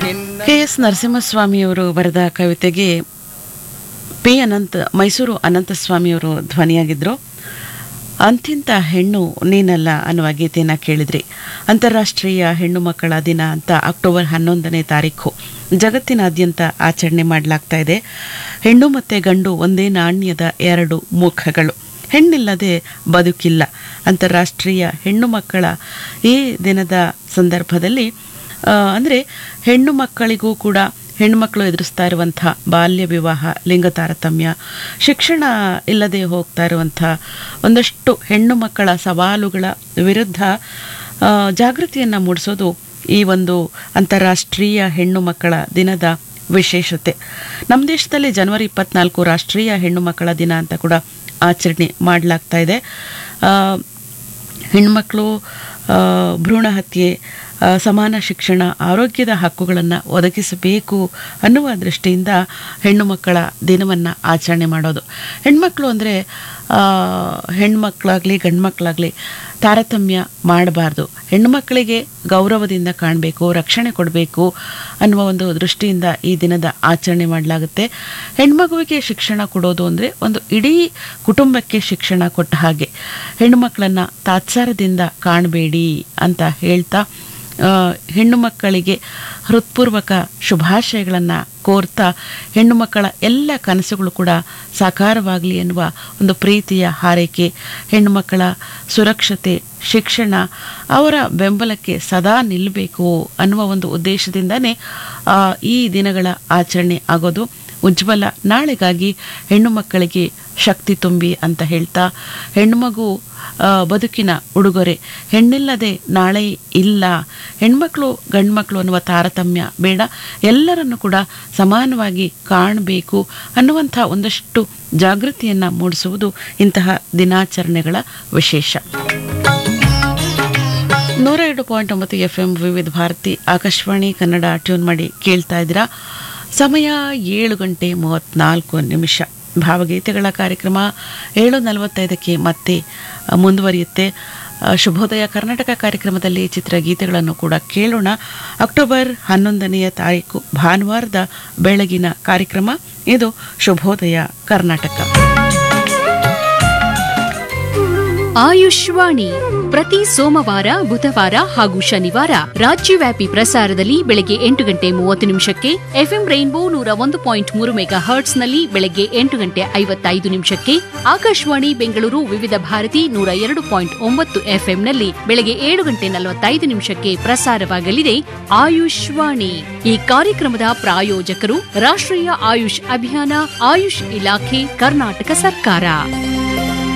K S ನರಸಿಂಹಸ್ವಾಮಿಯವರು ಬರೆದ ಕವಿತೆಗೆ P ಅನಂತ ಮೈಸೂರು ಅನಂತಸ್ವಾಮಿಯವರು ಧ್ವನಿಯಾಗಿದ್ದರು ಅಂತಿಂತ ಹೆಣ್ಣು ನೀನಲ್ಲ ಅನ್ನುವ ಗೀತೆಯನ್ನು ಕೇಳಿದ್ರಿ ಅಂತಾರಾಷ್ಟ್ರೀಯ ಹೆಣ್ಣು ಮಕ್ಕಳ ದಿನ ಅಂತ ಅಕ್ಟೋಬರ್ ಹನ್ನೊಂದನೇ ತಾರೀಕು ಜಗತ್ತಿನಾದ್ಯಂತ ಆಚರಣೆ ಮಾಡಲಾಗ್ತಾ ಇದೆ ಹೆಣ್ಣು ಮತ್ತು ಗಂಡು ಒಂದೇ ನಾಣ್ಯದ ಎರಡು ಮುಖಗಳು ಹೆಣ್ಣಿಲ್ಲದೆ ಬದುಕಿಲ್ಲ ಅಂತಾರಾಷ್ಟ್ರೀಯ ಹೆಣ್ಣು ಮಕ್ಕಳ ಈ ದಿನದ ಸಂದರ್ಭದಲ್ಲಿ ಅಂದರೆ ಹೆಣ್ಣು ಮಕ್ಕಳಿಗೂ ಕೂಡ ಹೆಣ್ಣುಮಕ್ಕಳು ಎದುರಿಸ್ತಾ ಇರುವಂಥ ಬಾಲ್ಯ ವಿವಾಹ ಲಿಂಗ ತಾರತಮ್ಯ ಶಿಕ್ಷಣ ಇಲ್ಲದೆ ಹೋಗ್ತಾ ಇರುವಂಥ ಒಂದಷ್ಟು ಹೆಣ್ಣು ಮಕ್ಕಳ ಸವಾಲುಗಳ ವಿರುದ್ಧ ಆ, ಜಾಗೃತಿಯನ್ನು ಮೂಡಿಸೋದು ಈ ಒಂದು ಅಂತಾರಾಷ್ಟ್ರೀಯ ಹೆಣ್ಣು ಮಕ್ಕಳ ದಿನದ ವಿಶೇಷತೆ ನಮ್ಮ ದೇಶದಲ್ಲಿ ಜನವರಿ ಇಪ್ಪತ್ನಾಲ್ಕು ರಾಷ್ಟ್ರೀಯ ಹೆಣ್ಣು ಮಕ್ಕಳ ದಿನ ಅಂತ ಕೂಡ ಆಚರಣೆ ಮಾಡಲಾಗ್ತಾ ಇದೆ ಆ, ಹೆಣ್ಮಕ್ಳು ಆ, ಭ್ರೂಣ ಹತ್ಯೆ ಆ, ಸಮಾನ ಶಿಕ್ಷಣ ಆರೋಗ್ಯದ ಹಕ್ಕುಗಳನ್ನು ಒದಗಿಸಬೇಕು ಅನ್ನುವ ದೃಷ್ಟಿಯಿಂದ ಹೆಣ್ಣು ಮಕ್ಕಳ ದಿನವನ್ನು ಆಚರಣೆ ಮಾಡೋದು ಹೆಣ್ಮಕ್ಳು ಅಂದರೆ ಹೆಣ್ಮಕ್ಳಾಗಲಿ ಗಂಡ್ಮಕ್ಳಾಗಲಿ ತಾರತಮ್ಯ ಮಾಡಬಾರ್ದು ಹೆಣ್ಣುಮಕ್ಕಳಿಗೆ ಗೌರವದಿಂದ ಕಾಣಬೇಕು ರಕ್ಷಣೆ ಕೊಡಬೇಕು ಅನ್ನುವ ಒಂದು ದೃಷ್ಟಿಯಿಂದ ಈ ದಿನದ ಆಚರಣೆ ಮಾಡಲಾಗುತ್ತೆ ಹೆಣ್ಮಗುವಿಗೆ ಶಿಕ್ಷಣ ಕೊಡೋದು ಅಂದರೆ ಒಂದು ಇಡೀ ಕುಟುಂಬಕ್ಕೆ ಶಿಕ್ಷಣ ಕೊಟ್ಟ ಹಾಗೆ ಹೆಣ್ಣುಮಕ್ಕಳನ್ನು ತಾತ್ಸಾರದಿಂದ ಕಾಣಬೇಡಿ ಅಂತ ಹೇಳ್ತಾ ಆ, ಹೆಣ್ಣು ಮಕ್ಕಳಿಗೆ ಹೃತ್ಪೂರ್ವಕ ಶುಭಾಶಯಗಳನ್ನು ಕೋರ್ತಾ ಹೆಣ್ಣು ಮಕ್ಕಳ ಎಲ್ಲ ಕನಸುಗಳು ಕೂಡ ಸಾಕಾರವಾಗಲಿ ಎನ್ನುವ ಒಂದು ಪ್ರೀತಿಯ ಹಾರೈಕೆ ಹೆಣ್ಣು ಮಕ್ಕಳ ಸುರಕ್ಷತೆ ಶಿಕ್ಷಣ ಅವರ ಬೆಂಬಲಕ್ಕೆ ಸದಾ ನಿಲ್ಲಬೇಕು ಅನ್ನುವ ಒಂದು ಉದ್ದೇಶದಿಂದನೇ ಆ, ಈ ದಿನಗಳ ಆಚರಣೆ ಆಗೋದು ಉಜ್ವಲ ನಾಳೆಗಾಗಿ ಹೆಣ್ಣು ಮಕ್ಕಳಿಗೆ ಶಕ್ತಿ ತುಂಬಿ ಅಂತ ಹೇಳ್ತಾ ಹೆಣ್ಣುಮಗು ಆ, ಬದುಕಿನ ಉಡುಗೊರೆ ಹೆಣ್ಣಿಲ್ಲದೆ ನಾಳೆ ಇಲ್ಲ ಹೆಣ್ಮಕ್ಳು ಗಂಡ್ಮಕ್ಳು ಅನ್ನುವ ತಾರತಮ್ಯ ಬೇಡ ಎಲ್ಲರನ್ನು ಕೂಡ ಸಮಾನವಾಗಿ ಕಾಣಬೇಕು ಅನ್ನುವಂಥ ಒಂದಷ್ಟು ಜಾಗೃತಿಯನ್ನು ಮೂಡಿಸುವುದು ಇಂತಹ ದಿನಾಚರಣೆಗಳ ವಿಶೇಷ ನೂರ ಎರಡು ಪಾಯಿಂಟ್ ಒಂಬತ್ತು ಎಫ್ ಎಂ ವಿವಿಧ ಭಾರತಿ ಆಕಾಶವಾಣಿ ಕನ್ನಡ ಟ್ಯೂನ್ ಮಾಡಿ ಕೇಳ್ತಾ ಇದ್ದೀರಾ ಸಮಯ ಏಳು ಗಂಟೆ ಮೂವತ್ನಾಲ್ಕು ನಿಮಿಷ ಭಾವಗೀತೆಗಳ ಕಾರ್ಯಕ್ರಮ ಏಳು ನಲವತ್ತೈದಕ್ಕೆ ಮತ್ತೆ ಆ, ಮುಂದುವರಿಯುತ್ತೆ ಆ, ಶುಭೋದಯ ಕರ್ನಾಟಕ ಕಾರ್ಯಕ್ರಮದಲ್ಲಿ ಚಿತ್ರಗೀತೆಗಳನ್ನು ಕೂಡ ಕೇಳೋಣ ಅಕ್ಟೋಬರ್ ಹನ್ನೊಂದನೆಯ ತಾರೀಕು ಭಾನುವಾರದ ಬೆಳಗಿನ ಕಾರ್ಯಕ್ರಮ ಇದು ಶುಭೋದಯ ಕರ್ನಾಟಕ ಆಯುಷ್ವಾಣಿ ಪ್ರತಿ ಸೋಮವಾರ ಬುಧವಾರ ಹಾಗೂ ಶನಿವಾರ ರಾಜ್ಯವ್ಯಾಪಿ ಪ್ರಸಾರದಲ್ಲಿ ಬೆಳಗ್ಗೆ ಎಂಟು ಗಂಟೆ ಮೂವತ್ತು ನಿಮಿಷಕ್ಕೆ ಎಫ್ಎಂ ರೈನ್ಬೋ ನೂರ ಒಂದು ಪಾಯಿಂಟ್ ಮೂರು ಮೆಗಾ ಹರ್ಟ್ಸ್ನಲ್ಲಿ ಬೆಳಗ್ಗೆ ಎಂಟು ಗಂಟೆ ಐವತ್ತೈದು ನಿಮಿಷಕ್ಕೆ ಆಕಾಶವಾಣಿ ಬೆಂಗಳೂರು ವಿವಿಧ ಭಾರತಿ ನೂರ ಎರಡು ಪಾಯಿಂಟ್ ಒಂಬತ್ತು ಎಫ್ಎಂನಲ್ಲಿ ಬೆಳಗ್ಗೆ ಏಳು ಗಂಟೆ ನಲವತ್ತೈದು ನಿಮಿಷಕ್ಕೆ ಪ್ರಸಾರವಾಗಲಿದೆ ಆಯುಷ್ವಾಣಿ ಈ ಕಾರ್ಯಕ್ರಮದ ಪ್ರಾಯೋಜಕರು ರಾಷ್ಟ್ರೀಯ ಆಯುಷ್ ಅಭಿಯಾನ ಆಯುಷ್ ಇಲಾಖೆ ಕರ್ನಾಟಕ ಸರ್ಕಾರ